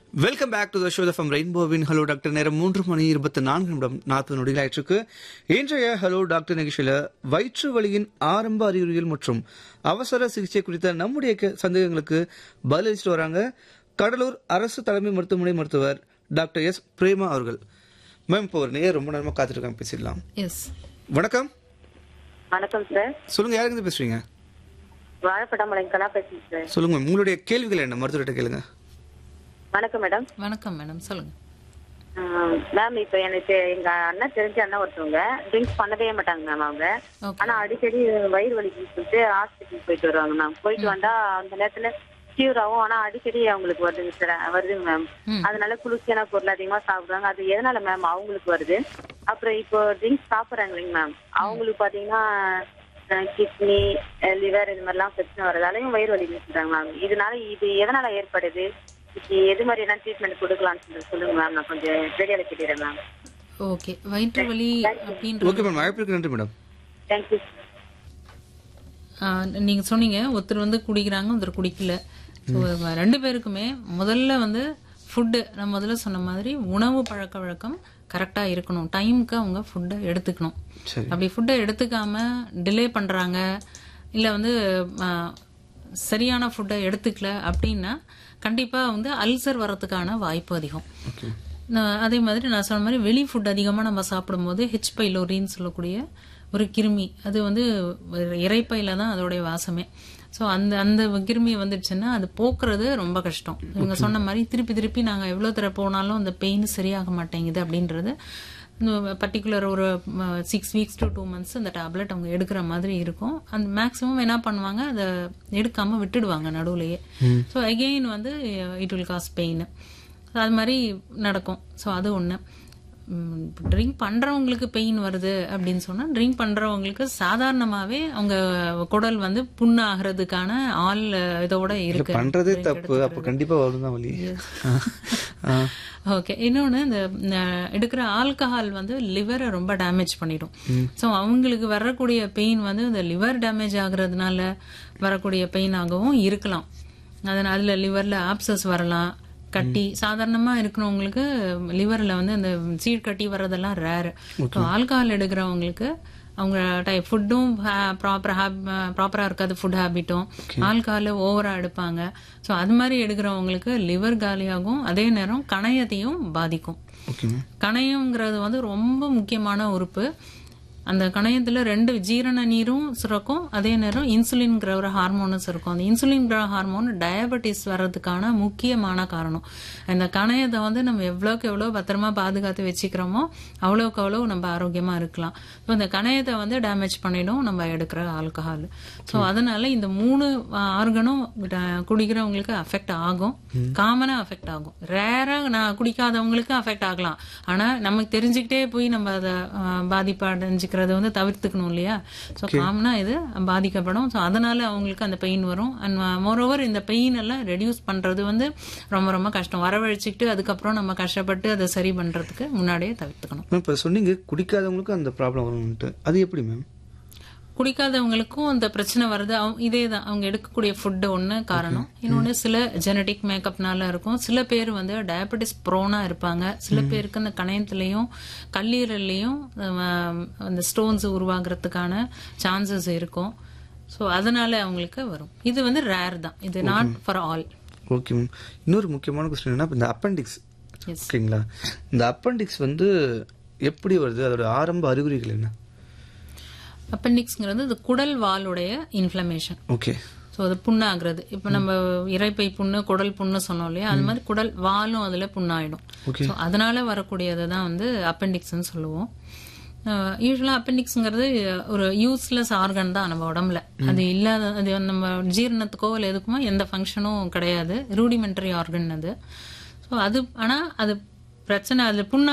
Welcome back to the show from ரெயின்போவின் hello doctor நேரம் மூன்று மணி இருபத்தி நான்கு நிமிடம் நாற்பது நொடிகள் ஆயிற்றுக்கு இன்றைய ஹலோ டாக்டர் நிகழ்ச்சியில வயிற்று வலியின் ஆரம்ப அறிகுறிகள் மற்றும் அவசர சிகிச்சை குறித்த நம்முடைய கே- சந்தேகங்களுக்கு பதிலளிச்சுட்டு வராங்க கடலூர் அரசு தலைமை மருத்துவமனை மருத்துவர் டாக்டர் எஸ் பிரேமா அவர்கள் மேம் இப்போ ஒரு நேரம் ரொம்ப நேரமா காத்திருக்காங்க பேசிடலாம் எஸ் வணக்கம் வணக்கம் சார் சொல்லுங்க யாருக்கு பேசுறீங்க வாழைப்படாமலைங்க கலா பேசுறேன் சார் சொல்லுங்க மேம் உங்களுடைய கேள்விகள் என்ன மருத்துவர்கிட்ட கேளுங்க வணக்கம் மேடம் வணக்கம் மேடம் சொல்லுங்க மேம் இப்போ எனக்கு எங்க அண்ணன் தெரிஞ்ச அண்ணன் ஒருத்தவங்க ட்ரிங்க்ஸ் பண்ணவே மாட்டாங்க மேம் அவங்க ஓகே ஆனா அடிக்கடி வயிறு வலிக்குன்னு சொல்லிட்டு ஹாஸ்பிட்டல் போயிட்டு வருவாங்க மேம் போயிட்டு வந்தா அந்த நேரத்துல கியூர் ஆகும் ஆனா அடிக்கடி அவங்களுக்கு வருதுங்க சார் வருதுங்க மேம் ம். அதனால குளிர்ச்சியான பொருள் அதிகமா சாப்பிடுறாங்க அது எதனால மேம் அவங்களுக்கு வருது அப்புறம் இப்போ ட்ரிங்க்ஸ் சாப்பிடுறாங்க இல்லைங்க மேம் அவங்களுக்கு பாத்தீங்கன்னா கிட்னி லிவர் இது மாதிரிலாம் பிரச்சனை வரதாலையும் வயிறு வலி சொல்றாங்க மேம் இதனால இது எதனால ஏற்படுது இதுக்கு எது மாதிரியான ட்ரீட்மெண்ட் கொடுக்கலாம்னு சொல்லி சொல்லுங்க மேம் நான் கொஞ்சம் ரேடியோல கேட்டுறேன் மேம் ஓகே வயிற்று வலி அப்படின்ற ஓகே மேம் அழைப்பிற்கு நன்றி மேடம் தேங்க்யூ ஆ, நீங்க சொன்னீங்க ஒருத்தர் வந்து குடிக்கிறாங்க ஒருத்தர் குடிக்கல So, ரெண்டு பேருக்குமே முதல்ல வந்து ஃபுட்டு நான் முதல்ல சொன்ன மாதிரி உணவு பழக்க வழக்கம் கரெக்டா இருக்கணும் டைமுக்கு அவங்க ஃபுட்டை எடுத்துக்கணும் சரி அப்படி ஃபுட்டை எடுத்துக்காம டிலே பண்றாங்க இல்ல வந்து ஆ, சரியான ஃபுட்டை எடுத்துக்கல அப்படின்னா கண்டிப்பா வந்து அல்சர் வரதுக்கான வாய்ப்பு அதிகம் ஓகே நான் அதே மாதிரி நான் சொன்ன மாதிரி வெளி ஃபுட் அதிகமாக நம்ம சாப்பிடும்போது ஹெச் பைலோரின்னு சொல்லக்கூடிய ஒரு கிருமி அது வந்து இறைப்பையில தான் அதோடைய வாசமே ஸோ அந்த அந்த கிருமி வந்துடுச்சுன்னா அது போக்குறது ரொம்ப கஷ்டம் இவங்க சொன்ன மாதிரி திருப்பி திருப்பி நாங்கள் எவ்வளோ தர போனாலும் அந்த பெயின் சரியாக மாட்டேங்குது அப்படின்றது பர்டிகுலர் ஒரு six weeks to two months அந்த டேப்லெட் அவங்க எடுக்கிற மாதிரி இருக்கும் அந்த மேக்ஸிமம் என்ன பண்ணுவாங்க அதை எடுக்காம விட்டுடுவாங்க நடுவுலயே ஸோ அகெயின் வந்து இட் வில் காஸ் பெயின் அது மாதிரி நடக்கும் ஸோ அது ஒன்று ட்ரிங்க் பண்ணுறவங்களுக்கு பெயின் வருது அப்படின்னு சொன்னால் ட்ரிங்க் பண்ணுறவங்களுக்கு சாதாரணமாகவே அவங்க குடல் வந்து புண்ணு ஆகிறதுக்கான ஆள் இதோட இருக்கு பண்றதே தப்பு அப்ப கண்டிப்பா வரும் தான் வலி ஆ. ஓகே இன்னொன்று இந்த அஹ், எடுக்கிற ஆல்கஹால் வந்து லிவரை ரொம்ப டேமேஜ் பண்ணிடும் ஸோ அவங்களுக்கு வரக்கூடிய பெயின் வந்து இந்த லிவர் டேமேஜ் ஆகுறதுனால வரக்கூடிய பெயின் ஆகவும் இருக்கலாம் அதனால அதுல லிவர்ல ஆப்சஸ் வரலாம் கட்டி சாதாரணமா இருக்கிறவங்களுக்கு லிவர்ல வந்து அந்த சீழ் கட்டி வர்றதெல்லாம் ரேர் ஆல்கஹால் எடுக்கிறவங்களுக்கு அவங்க டைப் ஃபுட்டும் ப்ராப்பர் ப்ராப்பரா இருக்காது ஃபுட் ஹேபிட்டும் ஆல்கஹால ஓவரா எடுப்பாங்க ஸோ அது மாதிரி எடுக்கிறவங்களுக்கு லிவர் காலியாகும் அதே நேரம் கணையத்தையும் பாதிக்கும் ஓகே மேம் கணையம்ங்கிறது வந்து ரொம்ப முக்கியமான உறுப்பு அந்த கணையத்துல ரெண்டு ஜீரண நீரும் சுரக்கும் அதே நேரம் இன்சுலின்ங்கிற ஒரு ஹார்மோனும் சுரக்கும் அந்த இன்சுலின்ங்கிற ஹார்மோன் டயபெட்டிஸ் வர்றதுக்கான முக்கியமான காரணம் அந்த கணையத்தை வந்து நம்ம எவ்வளோக்கு எவ்வளோ பத்திரமா பாதுகாத்து வச்சுக்கிறோமோ அவ்வளோக்கு அவ்வளோ நம்ம ஆரோக்கியமா இருக்கலாம் ஸோ இந்த கணையத்தை வந்து டேமேஜ் பண்ணிடும் நம்ம எடுக்கிற ஆல்கஹால் ஸோ அதனால இந்த மூணு ஆர்கனும் குடிக்கிறவங்களுக்கு அஃபெக்ட் ஆகும் காமனா அஃபெக்ட் ஆகும் ரேரா நான் குடிக்காதவங்களுக்கு அஃபெக்ட் ஆகலாம் ஆனா நமக்கு தெரிஞ்சுக்கிட்டே போய் நம்ம அதை பாதிப்பு அடைஞ்சுக்கிறத வந்து தவிர்த்துக்கணும் இல்லையா ஸோ காமனா இது பாதிக்கப்படும் ஸோ அதனால அவங்களுக்கு அந்த பெயின் வரும் அண்ட் மோரோவர் இந்த பெயின் எல்லாம் ரெடியூஸ் பண்றது வந்து ரொம்ப ரொம்ப கஷ்டம் வரவழைச்சிக்கிட்டு அதுக்கப்புறம் நம்ம கஷ்டப்பட்டு அதை சரி பண்றதுக்கு முன்னாடியே தவிர்த்துக்கணும் மேம் இப்போ சொன்னீங்க குடிக்காதவங்களுக்கும் அந்த ப்ராப்ளம் வரும்ன்ட்டு அது எப்படி மேம் குடிக்காதவங்களுக்கும் அந்த பிரச்சனை வருது அவங்க- இதே தான் அவங்க எடுக்கக்கூடிய ஃபுட்டு ஒன்று காரணம் இன்னொன்று சில ஜெனடிக் மேக்கப்னால இருக்கும் சில பேர் வந்து டயபெட்டிஸ் ப்ரோனா இருப்பாங்க சில பேருக்கு அந்த கணையத்துலயும் கல்லீரல்லையும் அஹ், அந்த ஸ்டோன்ஸ் உருவாகிறதுக்கான சான்சஸ் இருக்கும் ஸோ அதனால அவங்களுக்கு வரும் இது வந்து ரேர் தான் இது not for all okay ma'am இன்னொரு முக்கியமான கொஸ்டின் என்ன இந்த அப்பெண்டிக்ஸ் எஸ் ஓகேங்களா இந்த அப்பெண்டிக்ஸ் வந்து எப்படி வருது அதோட ஆரம்ப அறிகுறிகள் என்ன அப்பெண்டிக்ஸ்ங்கிறது இந்த குடல் வாலுடைய இன்ஃப்ளமேஷன் ஓகே ஸோ அது புண்ணாகிறது இப்போ நம்ம இறைப்பை புண்ணு குடல் புண்ணு சொன்னோம் இல்லையா அது மாதிரி குடல் வாலும் அதுல புண்ணாயிடும் Okay. ஸோ அதனால வரக்கூடியதை தான் வந்து அப்பெண்டிக்ஸ்னு சொல்லுவோம் யூஸ்வலாக அப்பெண்டிக்ஸ்ங்கிறது ஒரு யூஸ்லெஸ் ஆர்கன் தான் நம்ம உடம்புல அது இல்லாத அது நம்ம ஜீரணத்துக்கோ இல்லை எதுக்குமோ எந்த ஃபங்க்ஷனும் கிடையாது ரூடிமெண்டரி ஆர்கன் அது ஸோ அது ஆனால் அது பிரச்சனை அது புண்ணா